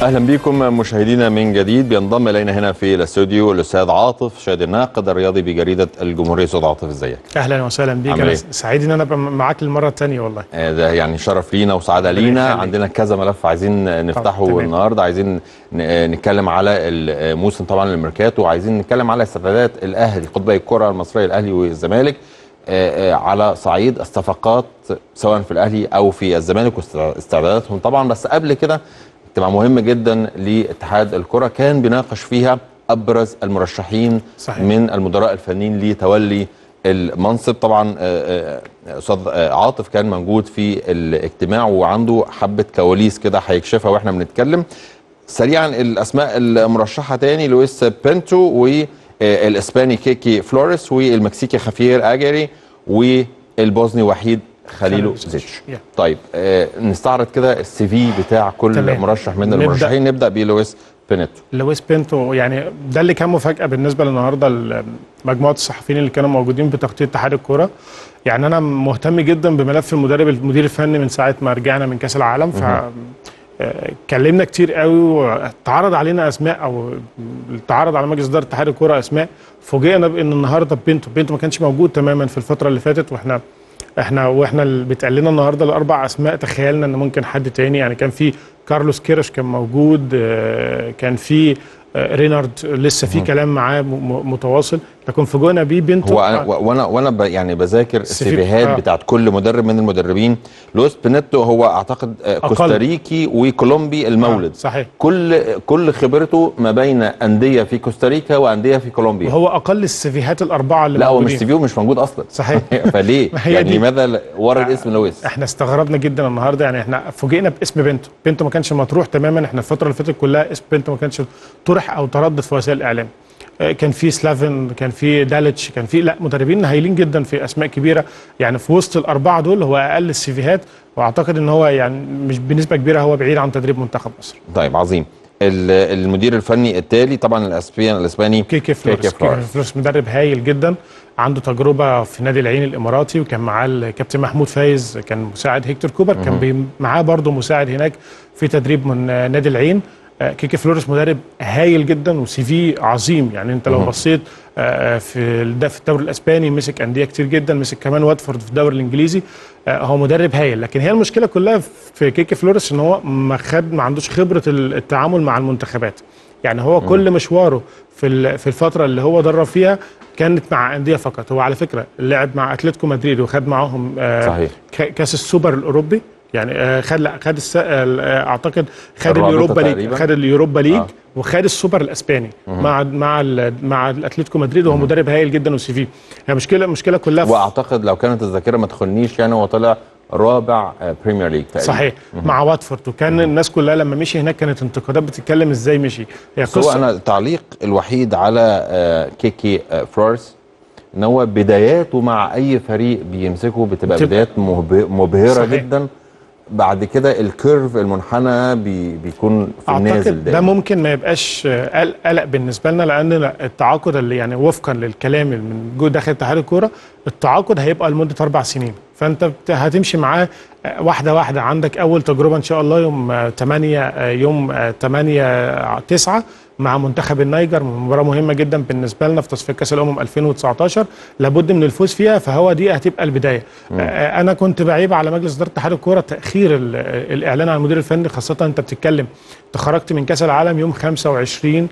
اهلا بكم مشاهدينا من جديد بينضم الينا هنا في الاستوديو الاستاذ عاطف شاد الناقد الرياضي بجريده الجمهوريه استاذ عاطف ازيك اهلا وسهلا بيك عامل انا إيه؟ سعيد ان انا ابقى معاك للمره الثانيه والله آه، ده يعني شرف لينا وسعاده ربنا لينا يخليك. عندنا كذا ملف عايزين نفتحه تمام. النهارده عايزين ن- آه، نتكلم على الموسم طبعا الميركاتو وعايزين نتكلم على استعدادات الاهلي قطبي الكره المصريه الاهلي والزمالك آه، آه، على صعيد الصفقات سواء في الاهلي او في الزمالك واستعداداتهم طبعا بس قبل كده اجتماع مهم جدا لاتحاد الكره كان بيناقش فيها ابرز المرشحين صحيح. من المدراء الفنيين لتولي المنصب طبعا آه، آه، استاذ آه، عاطف كان موجود في الاجتماع وعنده حبه كواليس كده هيكشفها واحنا بنتكلم سريعا الاسماء المرشحه تاني لويس بنتو والاسباني كيكي فلوريس والمكسيكي خافير اجري والبوزني وحيد خليلو خليلو زيتش Yeah. طيب آه، نستعرض كده السي في بتاع كل تمام. مرشح من نبدأ. المرشحين نبدا بلويس بنتو لويس بينتو يعني ده اللي كان مفاجاه بالنسبه للنهارده مجموعه الصحفيين اللي كانوا موجودين بتغطيه اتحاد الكوره يعني انا مهتم جدا بملف المدرب المدير الفني من ساعه ما رجعنا من كاس العالم ف آه، اتكلمنا كتير قوي واتعرض علينا اسماء او اتعرض على مجلس اداره اتحاد الكوره اسماء فوجئنا بان النهارده بينتو بينتو ما كانش موجود تماما في الفتره اللي فاتت واحنا احنا واحنا اللي بيتقال لنا النهارده الاربع اسماء تخيلنا ان ممكن حد تاني يعني كان في كارلوس كيرش كان موجود آه، كان في آه، رينارد لسه في كلام معاه م- م- متواصل لكن فوجئنا بيه بنته هو أنا وانا وانا ب يعني بذاكر السي في السيفيهات آه. بتاعت كل مدرب من المدربين لويس بنيتو هو اعتقد آه، أقل. كوستاريكي وكولومبي المولد آه، صحيح كل كل خبرته ما بين انديه في كوستاريكا وانديه في كولومبيا وهو اقل السيفيهات الاربعه اللي لا هو مش موجودين. سيفيو مش موجود اصلا صحيح فليه ما هي يعني دي. لماذا ل- ورا الاسم لويس احنا استغربنا جدا النهارده يعني احنا فوجئنا باسم بنتو بنتو ما كانش مطروح تماما احنا الفتره اللي فاتت كلها اسم بنتو ما كانش طرح او تردد في وسائل الاعلام آه، كان في سلافن كان في داليتش كان في لا مدربين هايلين جدا في اسماء كبيره يعني في وسط الاربعه دول هو اقل السيفيهات واعتقد ان هو يعني مش بنسبه كبيره هو بعيد عن تدريب منتخب مصر طيب عظيم ال- المدير الفني التالي طبعا الاسباني الاسباني كيكي فلوريس كيكي كيكي فلوريس. فلوريس مدرب هايل جدا عنده تجربه في نادي العين الاماراتي وكان معاه الكابتن محمود فايز كان مساعد هيكتور كوبر كان بي- معاه برضه مساعد هناك في تدريب من آه، نادي العين آه، كيكي فلوريس مدرب هايل جدا وسي في عظيم يعني انت لو بصيت آه، في ال- في الدوري الاسباني مسك انديه كتير جدا مسك كمان واتفورد في الدوري الانجليزي آه، هو مدرب هايل لكن هي المشكله كلها في كيكي فلوريس ان هو ما خد ما عندوش خبره ال- التعامل مع المنتخبات يعني هو كل مشواره في ال- في الفتره اللي هو درب فيها كانت مع انديه فقط هو على فكره لعب مع اتلتيكو مدريد وخد معاهم آه، صحيح. ك- كاس السوبر الاوروبي يعني آه، خد لا خد الس... آه، اعتقد خد الرابطة اليوروبا ليج تقريباً. خد اليوروبا ليج آه. وخد السوبر الاسباني مع مع ال... مع الاتلتيكو مدريد وهو مدرب هايل جدا وسي في هي مشكله المشكله كلها في واعتقد لو كانت الذاكره ما تخنيش يعني هو طلع رابع آه، بريمير ليج تقريبا صحيح مع واتفورد وكان الناس كلها لما مشي هناك كانت انتقادات بتتكلم ازاي مشي هي بس هو قصه انا التعليق الوحيد على آه، كيكي آه، فلوريس ان هو بداياته مع اي فريق بيمسكه بتبقى بتبقى- بدايات مهب- مبهره صحيح. جدا بعد كده الكيرف المنحنى بي بيكون في النازل اعتقد ده دايما ممكن ما يبقاش آه، قلق قلق بالنسبه لنا لان التعاقد اللي يعني وفقا للكلام اللي من جو داخل اتحاد الكوره التعاقد هيبقى لمده اربع سنين فانت بت- هتمشي معاه آه، واحده واحده عندك اول تجربه ان شاء الله يوم 8 يوم 8 9 مع منتخب النيجر مباراه مهمه جدا بالنسبه لنا في تصفيه كاس الامم 2019 لابد من الفوز فيها فهو دي هتبقى البدايه آه، انا كنت بعيب على مجلس اداره اتحاد الكوره تاخير ال- الاعلان عن المدير الفني خاصه انت بتتكلم انت خرجت من كاس العالم يوم 25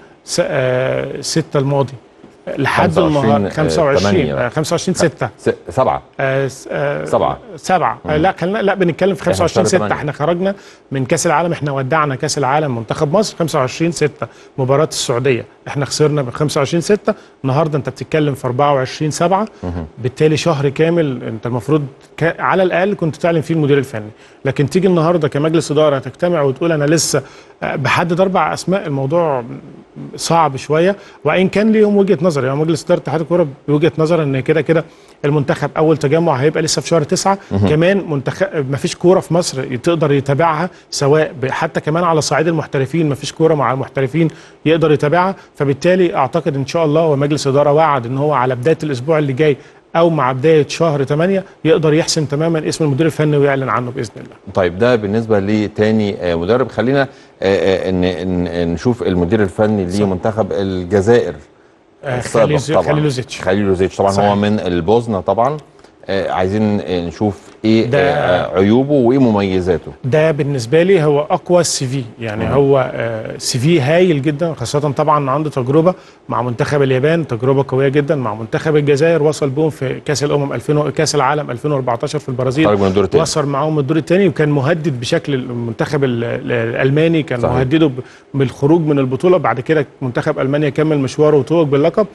6 الماضي لحد 25 النهارده آه، 25 تمانية. آه، 25 6 س- سبعه آه، س- آه، سبعة. سبعة آه، لا خلينا لا بنتكلم في إحنا 25 شهر 6 تمانية. احنا خرجنا من كاس العالم احنا ودعنا كاس العالم منتخب مصر 25 6 مباراة السعودية احنا خسرنا ب 25 6 النهارده انت بتتكلم في 24 7 بالتالي شهر كامل انت المفروض ك... على الاقل كنت تعلن فيه المدير الفني لكن تيجي النهارده كمجلس اداره تجتمع وتقول انا لسه آه، بحدد اربع اسماء الموضوع صعب شويه وان كان ليهم وجهه نظر يعني مجلس اداره اتحاد الكوره بوجهه نظر ان كده كده المنتخب اول تجمع هيبقى لسه في شهر تسعة كمان منتخب ما فيش كوره في مصر تقدر يتابعها سواء ب- حتى كمان على صعيد المحترفين ما فيش كوره مع المحترفين يقدر يتابعها فبالتالي اعتقد ان شاء الله ومجلس اداره وعد ان هو على بدايه الاسبوع اللي جاي او مع بدايه شهر 8 يقدر يحسم تماما اسم المدير الفني ويعلن عنه باذن الله طيب ده بالنسبه لتاني آه، مدرب خلينا آه، آه، ن- ن- نشوف المدير الفني لمنتخب الجزائر آه، السابق خليل زي- طبعاً. خليلوزيتش. خليلوزيتش طبعا صحيح. هو من البوزنه طبعا آه، عايزين آه، نشوف ايه ده- آه، عيوبه وايه مميزاته ده بالنسبه لي هو اقوى سي في يعني هو سي في هايل جدا خاصه طبعا عنده تجربه مع منتخب اليابان تجربه قويه جدا مع منتخب الجزائر وصل بهم في كاس الامم 2000 و- كاس العالم 2014 في البرازيل خرج من الدور التاني. وصل معاهم الدور الثاني وكان مهدد بشكل المنتخب ال- ال- الالماني كان صحيح. مهدده ب- بالخروج من البطوله بعد كده منتخب المانيا كمل مشواره وتوج باللقب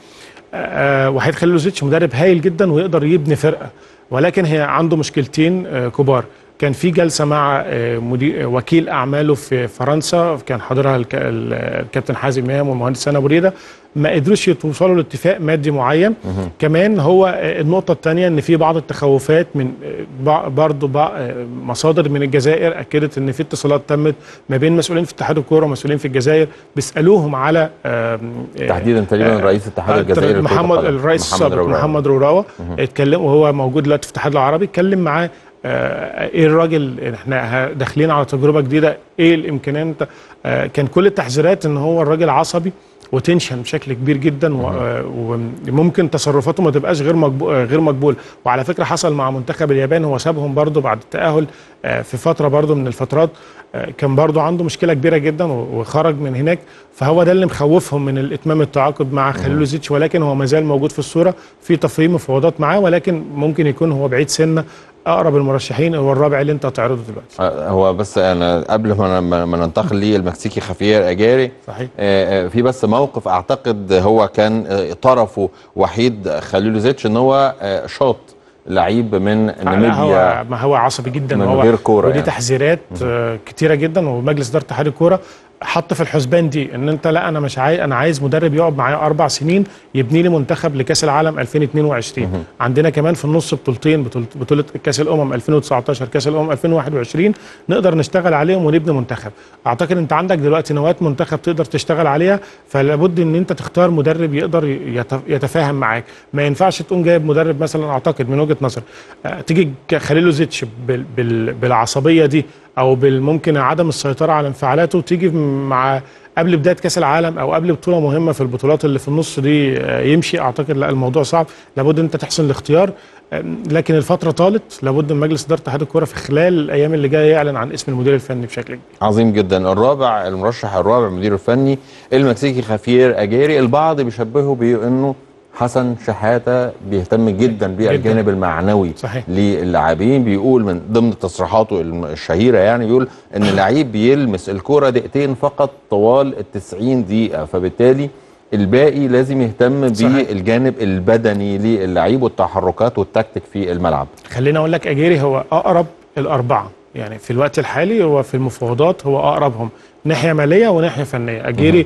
آه، وحيد خليلوزيتش مدرب هايل جدا ويقدر يبني فرقه ولكن هي عنده مشكلتين آه، كبار كان في جلسه مع آه، مدير وكيل اعماله في فرنسا كان حاضرها الك- ال- الكابتن حازم امام والمهندس سنه بريده ما قدروش يوصلوا لاتفاق مادي معين كمان هو آه، النقطه الثانيه ان في بعض التخوفات من آه، بع- برضه بع- آه، مصادر من الجزائر اكدت ان في اتصالات تمت ما بين مسؤولين في اتحاد الكوره ومسؤولين في الجزائر بيسالوهم على آم، آه، تحديدا تقريبا آه، رئيس اتحاد الجزائر لكرة محمد القدم. الرئيس السابق روراوا. محمد روراوا اتكلم وهو موجود دلوقتي في الاتحاد العربي اتكلم معاه آه، ايه الراجل احنا ه- داخلين على تجربه جديده ايه الامكانيات انت آه، كان كل التحذيرات ان هو الراجل عصبي وتنشن بشكل كبير جدا و- آه، وممكن تصرفاته ما تبقاش غير مقبول غير مقبول وعلى فكره حصل مع منتخب اليابان هو سابهم برضو بعد التاهل آه، في فتره برضو من الفترات آه، كان برضو عنده مشكله كبيره جدا و- وخرج من هناك فهو ده اللي مخوفهم من الاتمام التعاقد مع خليلوزيتش ولكن هو ما زال موجود في الصوره في تفهيم مفاوضات معاه ولكن ممكن يكون هو بعيد سنه اقرب المرشحين هو الرابع اللي انت هتعرضه دلوقتي آه، هو بس انا قبل ما ما ما ننتقل للمكسيكي خافير اجاري صحيح آه، آه، في بس موقف اعتقد هو كان آه، طرفه وحيد خليلوزيتش ان هو آه، شاط لعيب من لا، ناميبيا هو ما هو عصبي جدا من وهو غير كورة ودي يعني. تحذيرات آه، كتيره جدا ومجلس اداره اتحاد الكوره حط في الحسبان دي ان انت لا انا مش عايز انا عايز مدرب يقعد معايا اربع سنين يبني لي منتخب لكاس العالم 2022 عندنا كمان في النص بطولتين بطوله بطوله كاس الامم 2019 كاس الامم 2021 نقدر نشتغل عليهم ونبني منتخب اعتقد انت عندك دلوقتي نواه منتخب تقدر تشتغل عليها فلابد ان انت تختار مدرب يقدر يت- يتفاهم معاك ما ينفعش تقوم جايب مدرب مثلا اعتقد من وجهه نظر آه، تيجي خليلوزيتش بال بال بالعصبيه دي او بالممكن عدم السيطره على انفعالاته وتيجي مع قبل بدايه كاس العالم او قبل بطوله مهمه في البطولات اللي في النص دي آه، يمشي اعتقد لا الموضوع صعب لابد انت تحسن الاختيار آم، لكن الفتره طالت لابد من مجلس اداره اتحاد الكوره في خلال الايام اللي جايه يعلن عن اسم المدير الفني بشكل كبير عظيم جدا الرابع المرشح الرابع مدير الفني المكسيكي خافير اجاري البعض بيشبهه بانه حسن شحاته بيهتم جدا بالجانب المعنوي صحيح. للاعبين بيقول من ضمن تصريحاته الم- الشهيره يعني بيقول ان اللعيب بيلمس الكره دقيقتين فقط طوال ال 90 دقيقه فبالتالي الباقي لازم يهتم صحيح. بالجانب البدني للعيب والتحركات والتكتيك في الملعب خليني اقول لك اجيري هو اقرب الاربعه يعني في الوقت الحالي هو في المفاوضات هو اقربهم ناحيه ماليه وناحيه فنيه اجيري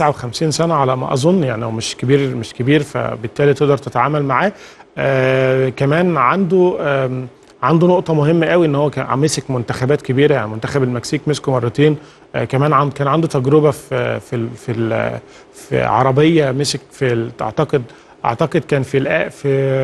59 سنه على ما اظن يعني هو مش كبير مش كبير فبالتالي تقدر تتعامل معاه آه كمان عنده آم عنده نقطة مهمة قوي ان هو كان عم مسك منتخبات كبيرة يعني منتخب المكسيك مسكه مرتين آه كمان عن كان عنده تجربة في في ال في ال في عربية مسك في ال- اعتقد اعتقد كان في الأ- في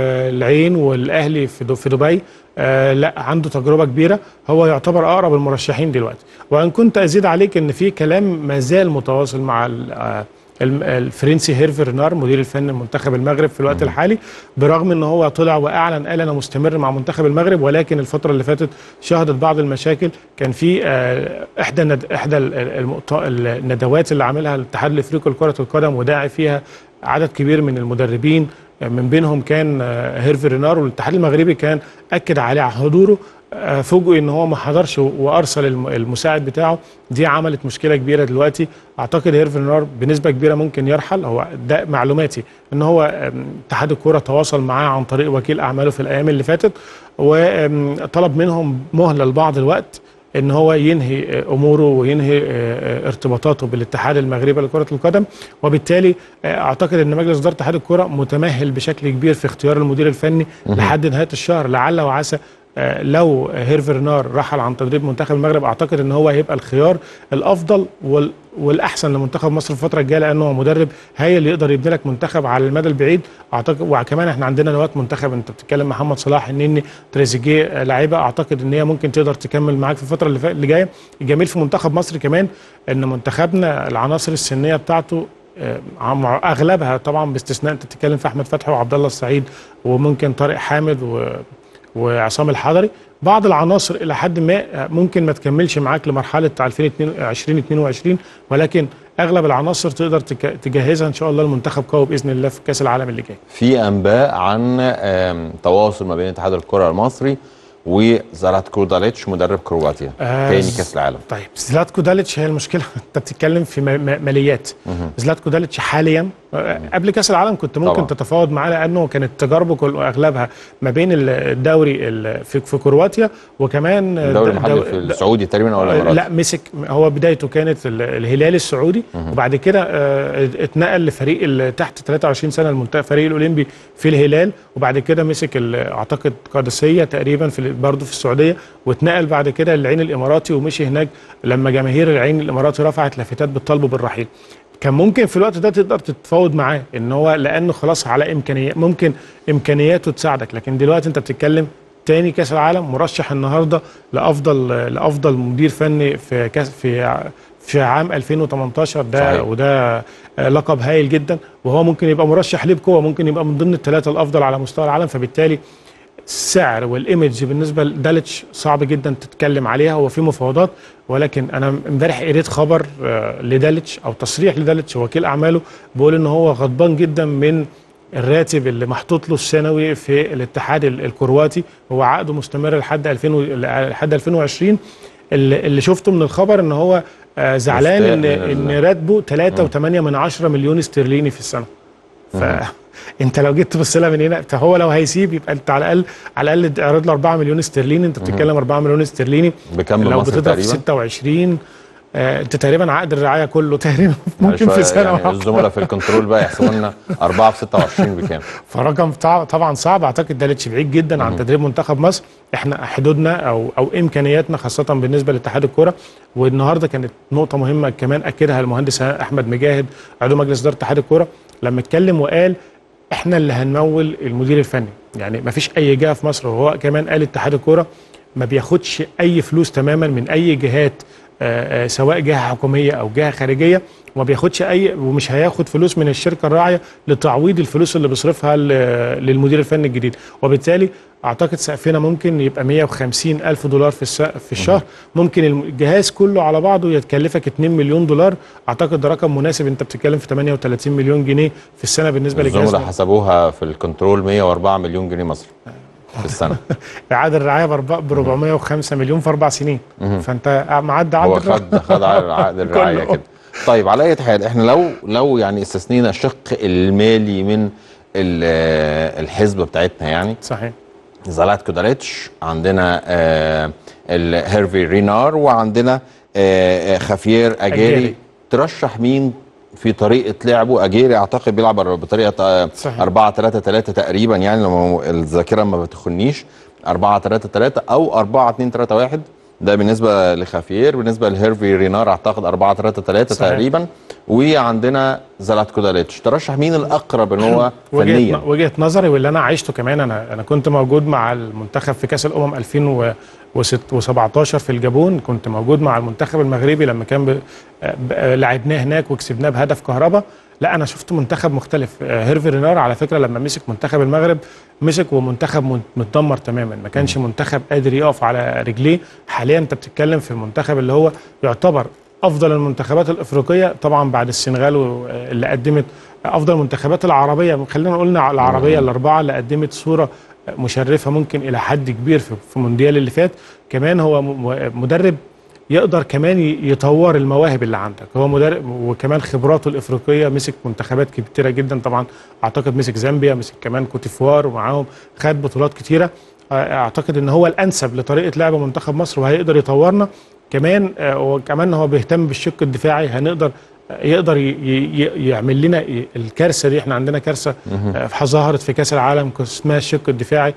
العين والاهلي في دو- في دبي آه لا عنده تجربه كبيره هو يعتبر اقرب المرشحين دلوقتي وان كنت ازيد عليك ان في كلام ما زال متواصل مع ال- آه الم- الفرنسي هيرفي رينار مدير الفني لمنتخب المغرب في الوقت الحالي برغم ان هو طلع واعلن قال انا مستمر مع منتخب المغرب ولكن الفتره اللي فاتت شهدت بعض المشاكل كان في آه، احدى الند... احدى ال- ال- المؤت- الندوات اللي عاملها الاتحاد الافريقي لكره القدم وداعي فيها عدد كبير من المدربين من بينهم كان آه، هيرفي رينار والاتحاد المغربي كان اكد عليه على حضوره آه، فوجئوا ان هو ما حضرش وارسل الم- المساعد بتاعه دي عملت مشكله كبيره دلوقتي اعتقد هيرفي رينار بنسبه كبيره ممكن يرحل هو ده معلوماتي ان هو آم، اتحاد الكوره تواصل معاه عن طريق وكيل اعماله في الايام اللي فاتت وطلب منهم مهله لبعض الوقت ان هو ينهي آه، اموره وينهي آه، آه، ارتباطاته بالاتحاد المغربي لكره القدم وبالتالي آه، اعتقد ان مجلس اداره اتحاد الكره متمهل بشكل كبير في اختيار المدير الفني لحد نهايه الشهر لعل وعسى آه، لو هيرفي رينار رحل عن تدريب منتخب المغرب اعتقد ان هو هيبقى الخيار الافضل وال والاحسن لمنتخب مصر في الفتره الجايه لانه هو مدرب هايل اللي يقدر يبني لك منتخب على المدى البعيد اعتقد وكمان احنا عندنا نواه منتخب انت بتتكلم محمد صلاح النني تريزيجيه آه، لعيبه اعتقد ان هي ممكن تقدر تكمل معاك في الفتره اللي, فا- اللي جايه الجميل في منتخب مصر كمان ان منتخبنا العناصر السنيه بتاعته آه، عم- اغلبها طبعا باستثناء انت بتتكلم في احمد فتحي وعبد الله السعيد وممكن طارق حامد و وعصام الحضري بعض العناصر الى حد ما ممكن ما تكملش معاك لمرحله 2022 ولكن اغلب العناصر تقدر تك- تجهزها ان شاء الله المنتخب قوي باذن الله في كاس العالم اللي جاي في انباء عن آم، تواصل ما بين اتحاد الكره المصري وزاراتكو داليتش مدرب كرواتيا آه، تاني ز- كاس العالم طيب زلاتكو داليتش هي المشكله انت بتتكلم في م- م- ماليات زلاتكو داليتش حاليا آه، قبل كاس العالم كنت ممكن طبعا. تتفاوض معاه لانه كانت تجاربه كل اغلبها ما بين الدوري ال- في في كرواتيا وكمان الدوري د- المحلي دو- في السعودي تقريبا ولا آه، الاماراتي لا مسك هو بدايته كانت ال- الهلال السعودي وبعد كده آه، اتنقل لفريق ال- تحت 23 سنه المنتخب فريق الاولمبي في الهلال وبعد كده مسك ال- اعتقد قادسيه تقريبا في ال- برضه في السعوديه واتنقل بعد كده للعين الاماراتي ومشي هناك لما جماهير العين الاماراتي رفعت لافتات بتطالبه بالرحيل كان ممكن في الوقت ده تقدر تتفاوض معاه ان هو لانه خلاص على امكانيات ممكن امكانياته تساعدك لكن دلوقتي انت بتتكلم تاني كاس العالم مرشح النهارده لافضل لافضل مدير فني في كاس في في عام 2018 ده صحيح. وده آه، لقب هايل جدا وهو ممكن يبقى مرشح ليه بقوه ممكن يبقى من ضمن الثلاثه الافضل على مستوى العالم فبالتالي السعر والايمج بالنسبه لداليتش صعب جدا تتكلم عليها هو في مفاوضات ولكن انا امبارح قريت خبر آه، لداليتش او تصريح لداليتش وكيل اعماله بيقول ان هو غضبان جدا من الراتب اللي محطوط له السنوي في الاتحاد ال- الكرواتي هو عقده مستمر لحد 2000 و- لحد 2020 اللي اللي شفته من الخبر ان هو آه، زعلان ان مستاء من ان ال- راتبه 3.8 من 10 مليون استرليني في السنه فانت لو جيت تبص لها من هنا فهو لو هيسيب يبقى انت على الاقل على الاقل اعرض له 4 مليون استرليني انت بتتكلم 4 مليون استرليني بكم لو بمصر بتضرب في تقريبا 26 آه انت تقريبا عقد الرعايه كله تقريبا ممكن شوية في سنه يعني واحدة. الزملاء في الكنترول بقى يحسبوا لنا 4 في 26 بكام فرقم طع- طبعا صعب اعتقد داليتش بعيد جدا عن تدريب منتخب مصر احنا حدودنا او او امكانياتنا خاصه بالنسبه لاتحاد الكره والنهارده كانت نقطه مهمه كمان اكدها المهندس احمد مجاهد عضو مجلس اداره اتحاد الكره لما اتكلم وقال احنا اللي هنمول المدير الفني يعني ما فيش اي جهه في مصر وهو كمان قال اتحاد الكره ما بياخدش اي فلوس تماما من اي جهات آه، آه، سواء جهه حكوميه او جهه خارجيه وما بياخدش اي ومش هياخد فلوس من الشركه الراعيه لتعويض الفلوس اللي بيصرفها ل- للمدير الفني الجديد وبالتالي اعتقد سقفنا ممكن يبقى 150 الف دولار في الس- في الشهر ممكن الجهاز كله على بعضه يتكلفك 2 مليون دولار اعتقد ده رقم مناسب انت بتتكلم في 38 مليون جنيه في السنه بالنسبه للجهاز الزملاء حسبوها في الكنترول 104 مليون جنيه مصري في السنه اعاده الرعايه ب 405 مليون في اربع سنين فانت معدي هو عقد الرعاية. خد خد عقد الرعايه كله. كده طيب على اي حال احنا لو لو يعني استثنينا الشق المالي من ال- الحسبه بتاعتنا يعني صحيح زالاتكو داليتش عندنا آه ال- هيرفي رينار وعندنا آه آه، خافير اجيري أجيري. ترشح مين في طريقه لعبه اجيري اعتقد بيلعب بطريقه آه، صحيح. 4 3 3 تقريبا يعني لما الذاكره ما بتخنيش 4 3 3 او 4 2 3 1 ده بالنسبه لخافير بالنسبه لهيرفي رينار اعتقد 4 3 3 صحيح. تقريبا وعندنا زالاتكو داليتش ترشح مين الاقرب ان هو وجهه فنيا وجهه نظري واللي انا عشته كمان انا انا كنت موجود مع المنتخب في كاس الامم 2017 في الجابون كنت موجود مع المنتخب المغربي لما كان ب... ب... لعبناه هناك وكسبناه بهدف كهربا لا انا شفت منتخب مختلف آه، هيرفي رينار على فكره لما مسك منتخب المغرب مسك ومنتخب من- متدمر تماما ما كانش منتخب قادر يقف على رجليه حاليا انت بتتكلم في المنتخب اللي هو يعتبر افضل المنتخبات الافريقيه طبعا بعد السنغال و- اللي قدمت افضل المنتخبات العربيه خلينا قلنا على العربيه الاربعه اللي قدمت صوره مشرفه ممكن الى حد كبير في في مونديال اللي فات كمان هو م- مدرب يقدر كمان ي- يطور المواهب اللي عندك هو مدرب وكمان خبراته الافريقيه مسك منتخبات كتيره جدا طبعا اعتقد مسك زامبيا مسك كمان كوتيفوار ومعاهم خد بطولات كتيره اعتقد ان هو الانسب لطريقه لعب منتخب مصر وهيقدر يطورنا كمان آه، وكمان هو بيهتم بالشق الدفاعي هنقدر يقدر ي- ي- يعمل لنا ي- الكارثه دي احنا عندنا كارثه آه، ظهرت في كاس العالم اسمها الشق الدفاعي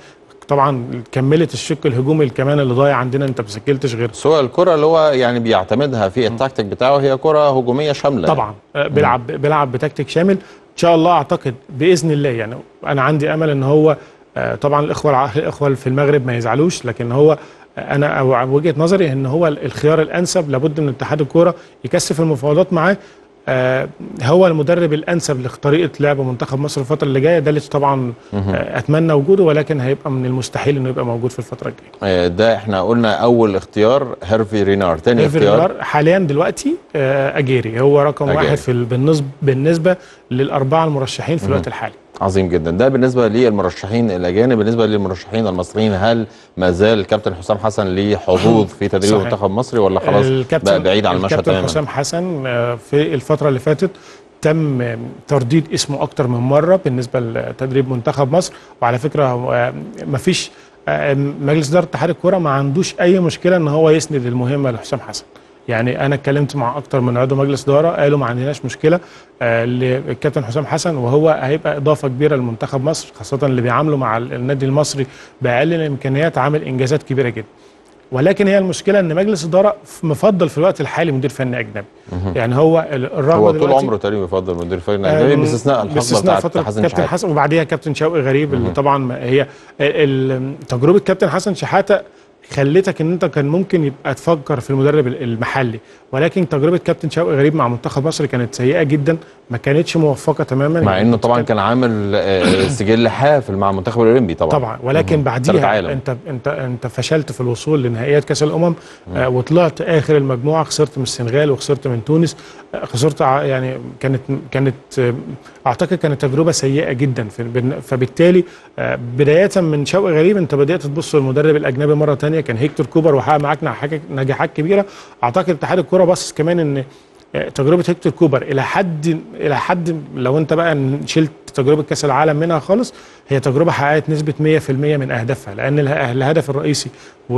طبعا كملت الشق الهجومي كمان اللي ضايع عندنا انت ما سجلتش غير سواء الكره اللي هو يعني بيعتمدها في التكتيك بتاعه هي كره هجوميه شامله طبعا آه، بيلعب بيلعب بتكتيك شامل ان شاء الله اعتقد باذن الله يعني انا عندي امل ان هو آه، طبعا الاخوه الع- الاخوه في المغرب ما يزعلوش لكن هو آه، انا أو وجهه نظري ان هو الخيار الانسب لابد من اتحاد الكوره يكثف المفاوضات معاه آه، هو المدرب الانسب لطريقه لعب منتخب مصر الفتره اللي جايه ده اللي طبعا آه، اتمنى وجوده ولكن هيبقى من المستحيل انه يبقى موجود في الفتره الجايه آه، ده احنا قلنا اول اختيار هيرفي رينار تاني هيرفي اختيار رينار حاليا دلوقتي آه، اجيري هو رقم أجيري. واحد في ال- بالنسبه بالنسبه للاربعه المرشحين في الوقت الحالي عظيم جدا ده بالنسبه للمرشحين الاجانب بالنسبه للمرشحين المصريين هل ما زال الكابتن حسام حسن ليه حظوظ في تدريب صحيح. المنتخب المصري ولا خلاص بقى بعيد عن المشهد الكابتن تماما حسام حسن آه، في الفتره اللي فاتت تم آه، ترديد اسمه اكتر من مره بالنسبه لتدريب منتخب مصر وعلى فكره آه، مفيش آه، مجلس اداره اتحاد الكوره ما عندوش اي مشكله ان هو يسند المهمه لحسام حسن يعني انا اتكلمت مع اكتر من عضو مجلس اداره قالوا ما عندناش مشكله آه، للكابتن حسام حسن وهو هيبقى اضافه كبيره لمنتخب مصر خاصه اللي بيعاملوا مع النادي المصري باقل الامكانيات عامل انجازات كبيره جدا ولكن هي المشكله ان مجلس اداره مفضل في الوقت الحالي مدير فني اجنبي يعني هو ال- الرغبه هو طول دلوقتي- عمره تقريبا بيفضل مدير فني اجنبي آم، باستثناء الحقبه باستثناء بتاعت فتره حسن كابتن شحاته حسن وبعديها كابتن شوقي غريب اللي طبعا ما- هي ال- ال- تجربه كابتن حسن شحاته خلتك ان انت كان ممكن يبقى تفكر في المدرب ال- المحلي ولكن تجربه كابتن شوقي غريب مع منتخب مصر كانت سيئه جدا ما كانتش موفقه تماما مع يعني انه كنت طبعا كان- كان عامل آه، سجل حافل مع المنتخب الاولمبي طبعا طبعا ولكن ثالث بعديها عالم. انت انت انت فشلت في الوصول لنهائيات كاس الامم آه وطلعت اخر المجموعه خسرت من السنغال وخسرت من تونس آه خسرت ع- يعني كانت كانت آه، اعتقد كانت تجربه سيئه جدا في بالن- فبالتالي آه بدايه من شوقي غريب انت بدات تبص للمدرب الاجنبي مره تانية كان هيكتور كوبر وحقق معاك نجاحات- نجاحات كبيره اعتقد اتحاد الكوره بص كمان ان آه، تجربه هيكتور كوبر الى حد الى حد لو انت بقى شلت تجربه كاس العالم منها خالص هي تجربه حققت نسبه 100% من اهدافها لان اله- الهدف الرئيسي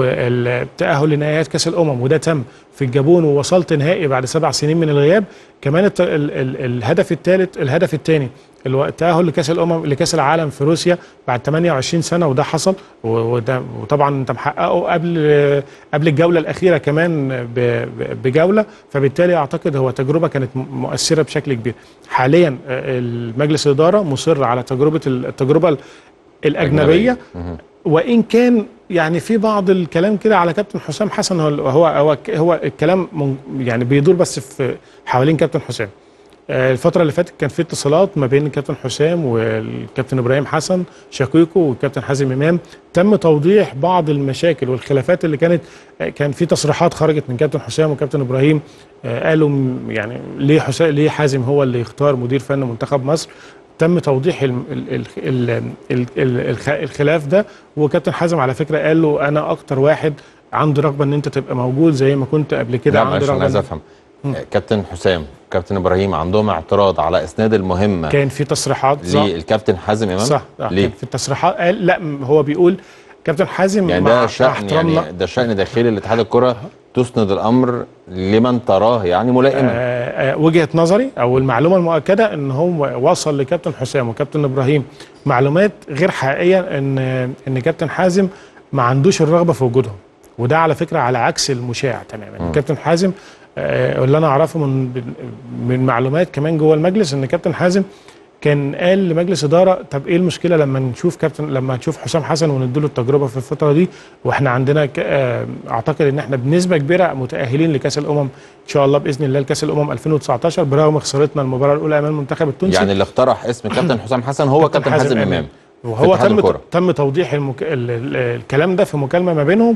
والتاهل لنهائيات كاس الامم وده تم في الجابون ووصلت نهائي بعد سبع سنين من الغياب كمان الت- ال- ال- الهدف الثالث الهدف الثاني التاهل لكاس الامم لكاس العالم في روسيا بعد 28 سنه وده حصل و- وده وطبعا انت محققه قبل قبل الجوله الاخيره كمان ب- ب- بجوله فبالتالي اعتقد هو تجربه كانت م- مؤثره بشكل كبير حاليا آه، المجلس الاداره مصر على تجربه التجربه ال- الاجنبيه مهم. وان كان يعني في بعض الكلام كده على كابتن حسام حسن هو هو هو, هو الكلام من يعني بيدور بس في حوالين كابتن حسام آه، الفترة اللي فاتت كان في اتصالات ما بين الكابتن حسام والكابتن ابراهيم حسن شقيقه والكابتن حازم امام تم توضيح بعض المشاكل والخلافات اللي كانت آه، كان في تصريحات خرجت من كابتن حسام وكابتن ابراهيم آه، قالوا م- يعني ليه حسام ليه حازم هو اللي يختار مدير فن منتخب مصر تم توضيح ال ال ال ال ال ال الخ- الخلاف ده وكابتن حازم على فكره قال له انا اكتر واحد عنده رغبه ان انت تبقى موجود زي ما كنت قبل كده لا عندي معلش انا رغبه عايز إن- افهم آه، كابتن حسام كابتن ابراهيم عندهم اعتراض على اسناد المهمه كان في تصريحات صح للكابتن حازم امام صح آه، ليه كان في التصريحات قال لا م- هو بيقول كابتن حازم يعني مع- ده مع شأن احترامنا يعني ده شأن داخلي لاتحاد الكرة تسند الأمر لمن تراه يعني ملائما آه، آه، وجهه نظري او المعلومه المؤكده ان هو وصل لكابتن حسام وكابتن ابراهيم معلومات غير حقيقيه ان ان كابتن حازم ما عندوش الرغبه في وجودهم وده على فكره على عكس المشاع تماما كابتن حازم آه، اللي انا اعرفه من من معلومات كمان جوه المجلس ان كابتن حازم كان قال لمجلس اداره طب ايه المشكله لما نشوف كابتن لما نشوف حسام حسن ونديله التجربه في الفتره دي واحنا عندنا ك- آه، اعتقد ان احنا بنسبه كبيره متاهلين لكاس الامم ان شاء الله باذن الله لكاس الامم 2019 برغم خسارتنا المباراه الاولى امام المنتخب التونسي يعني اللي اقترح اسم كابتن حسام حسن هو كابتن حازم إمام وهو اتحاد تم الكرة. تم توضيح المك... ال... ال... الكلام ده في مكالمه ما بينهم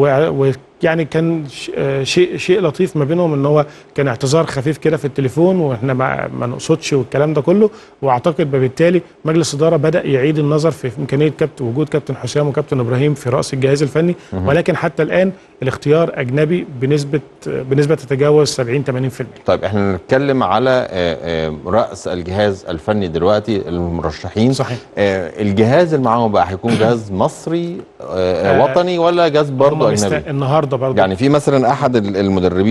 و- ويعني كان ش... آه شيء شيء لطيف ما بينهم ان هو كان اعتذار خفيف كده في التليفون واحنا ما, ما نقصدش والكلام ده كله واعتقد بالتالي مجلس الاداره بدا يعيد النظر في امكانيه كابتن وجود كابتن حسام وكابتن ابراهيم في راس الجهاز الفني ولكن حتى الان الاختيار اجنبي بنسبه بنسبه تتجاوز 70 80% طيب احنا نتكلم على آه، آه، رأس الجهاز الفني دلوقتي المرشحين صحيح. آه، الجهاز اللي معاهم بقى هيكون جهاز مصري آه، آه، وطني ولا جهاز برضه هم مست- أجنبي النهارده برضه يعني في مثلا احد ال- المدربين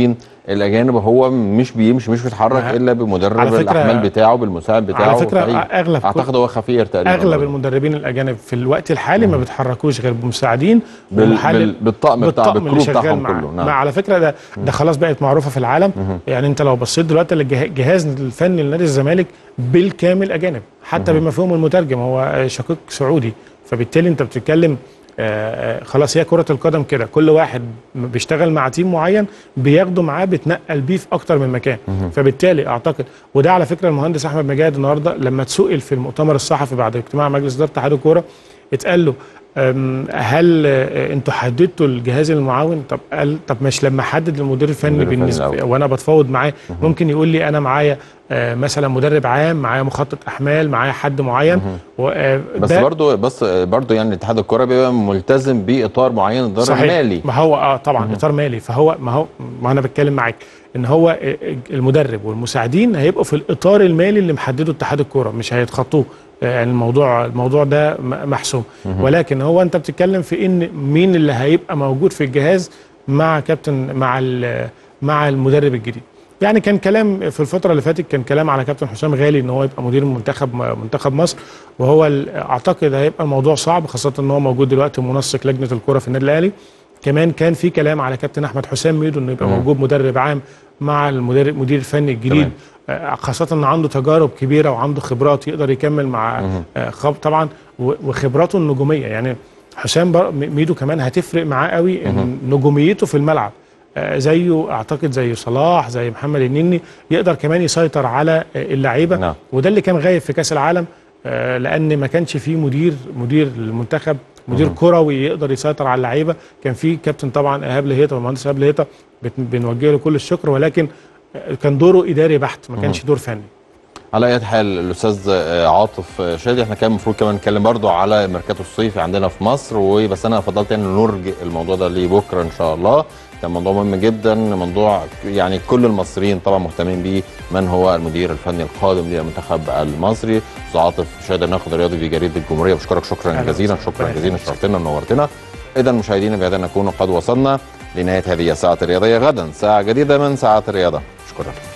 الاجانب هو مش بيمشي مش بيتحرك ما- الا على بمدرب فكرة- الاحمال بتاعه بالمساعد بتاعه على فكره فريق. اغلب كل- اعتقد هو خفير تقريبا اغلب المدربين الاجانب في الوقت الحالي ما بيتحركوش غير بمساعدين بال... ومحلل- بال... بالطقم بتاع بالطقم اللي بالكرو شغال بتاعهم معاه كله ما نعم على فكره ده ده خلاص بقت معروفه في العالم يعني انت لو بصيت دلوقتي للجهاز الفني لنادي الزمالك بالكامل اجانب حتى بما فيهم المترجم هو شقيق سعودي فبالتالي انت بتتكلم آه، آه، خلاص هي كرة القدم كده كل واحد بيشتغل مع تيم معين بياخده معاه بتنقل بيه في اكتر من مكان فبالتالي اعتقد وده على فكره المهندس احمد مجاهد النهارده لما اتسئل في المؤتمر الصحفي بعد اجتماع مجلس اداره اتحاد الكوره اتقال له أم، هل آه، انتوا حددتوا الجهاز المعاون طب قال طب مش لما احدد المدير الفني المدير الفني بالنسبه الأول. وانا بتفاوض معاه ممكن يقول لي انا معايا آه، مثلا مدرب عام معايا مخطط احمال معايا حد معين و- آه، بس ده- برضو بس برضو يعني اتحاد الكره بيبقى ملتزم باطار معين الدار صحيح المالي ما هو اه طبعا اطار مالي فهو ما هو ما انا بتكلم معاك ان هو المدرب والمساعدين هيبقوا في الاطار المالي اللي محدده اتحاد الكوره مش هيتخطوه يعني الموضوع الموضوع ده م- محسوم ولكن هو انت بتتكلم في ان مين اللي هيبقى موجود في الجهاز مع كابتن مع ال- مع المدرب الجديد يعني كان كلام في الفتره اللي فاتت كان كلام على كابتن حسام غالي ان هو يبقى مدير منتخب منتخب مصر وهو ال- اعتقد هيبقى الموضوع صعب خاصه ان هو موجود دلوقتي منسق لجنه الكره في النادي الاهلي كمان كان في كلام على كابتن احمد حسام ميدو انه يبقى مم. موجود مدرب عام مع المدرب المدير الفني الجديد آه، خاصه ان عنده تجارب كبيره وعنده خبرات يقدر يكمل مع مم. آه، خب طبعا و- وخبراته النجوميه يعني حسام بر- ميدو كمان هتفرق معاه قوي ان نجوميته في الملعب آه، زيه اعتقد زي صلاح زي محمد النني يقدر كمان يسيطر على آه، اللعيبه نعم. وده اللي كان غايب في كاس العالم آه، لان ما كانش فيه مدير مدير المنتخب مدير كروي يقدر يسيطر على اللعيبه كان في كابتن طبعا ايهاب لهيطه والمهندس ايهاب لهيطه بت- بنوجه له كل الشكر ولكن آه، كان دوره اداري بحت ما كانش دور فني على اي حال الاستاذ آه، عاطف آه، شادي احنا كان المفروض كمان نتكلم برضو على ميركاتو الصيفي عندنا في مصر وبس انا فضلت يعني نرجع الموضوع ده لبكره ان شاء الله كان موضوع مهم جدا موضوع يعني كل المصريين طبعا مهتمين بيه من هو المدير الفني القادم للمنتخب المصري استاذ عاطف شادي الناقد الرياضي في جريده الجمهوريه بشكرك شكرا أهلا جزيلا وسهلا. شكرا ربنا جزيلا يخليك. شرفتنا ونورتنا اذا مشاهدينا بهذا نكون قد وصلنا لنهايه هذه الساعه الرياضيه غدا ساعه جديده من ساعات الرياضه شكرا